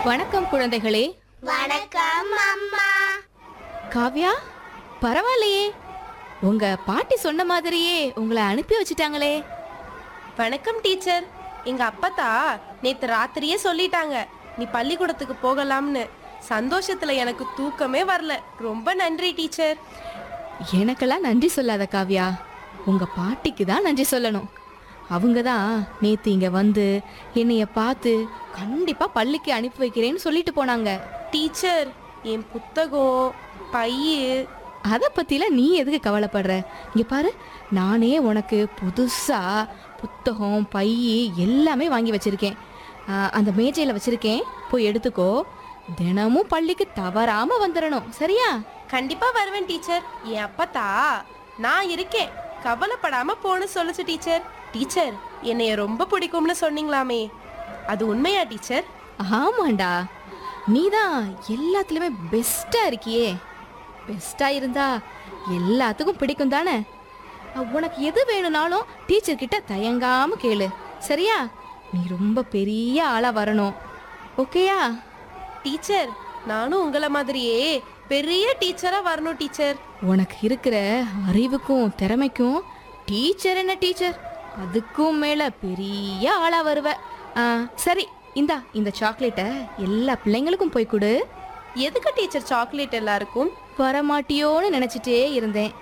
வணக்கம் குழந்தைகளே வணக்கம் அம்மா காவ்யா பரவாயில்லையே உங்க பாட்டி சொன்ன மாதிரியே உங்களை அனுப்பி வச்சிட்டாங்களே வணக்கம் டீச்சர் எங்க அப்பத்தா நேத்து ராத்திரியே சொல்லிட்டாங்க நீ பள்ளிக்கூடத்துக்கு போகலாம்னு சந்தோஷத்துல எனக்கு தூக்கமே வரல ரொம்ப நன்றி டீச்சர் எனக்கெல்லாம் நன்றி சொல்லாத காவ்யா உங்க பாட்டிக்கு தான் நன்றி சொல்லணும் அவங்க தான் நேத்து இங்க வந்து என்னைய பார்த்து கண்டிப்பா பள்ளிக்கு அனுப்பி வைக்கிறேன்னு சொல்லிட்டு போனாங்க டீச்சர் என் புத்தகம் பையு அதை பத்திலாம் நீ எதுக்கு கவலைப்படுற இங்க பாரு நானே உனக்கு புதுசா புத்தகம் பை எல்லாமே வாங்கி வச்சிருக்கேன் ஆ, அந்த மேஜையில வச்சிருக்கேன் போய் எடுத்துக்கோ தினமும் பள்ளிக்கு தவறாம வந்துடணும் சரியா கண்டிப்பா வருவேன் டீச்சர் என் அப்பத்தா நான் இருக்கேன் கவலைப்படாம போன்னு சொல்லுச்சு டீச்சர் டீச்சர் என்னைய ரொம்ப பிடிக்கும்னு சொன்னீங்களாமே அது உண்மையா டீச்சர் ஆமாண்டா நீ தான் எல்லாத்துலயுமே பெஸ்டா இருக்கியே பெஸ்டா இருந்தா எல்லாத்துக்கும் பிடிக்கும் தானே அ, உனக்கு எது வேணும்னாலும் டீச்சர் கிட்ட தயங்காம கேளு சரியா நீ ரொம்ப பெரிய ஆளா வரணும் ஓகேயா டீச்சர் நானும் உங்களை மாதிரியே பெரிய டீச்சரா வரணும் டீச்சர் உனக்கு இருக்கிற அறிவுக்கும் திறமைக்கும் டீச்சர் என்ன டீச்சர் அதுக்கும் மேல பெரிய ஆளா வருவ ஆ, சரி இந்தா இந்த சாக்லேட்டை எல்லா பிள்ளைங்களுக்கும் போய் கொடு எதுக்கு டீச்சர் சாக்லேட் எல்லாருக்கும் வரமாட்டியோன்னு நினைச்சிட்டே இருந்தேன்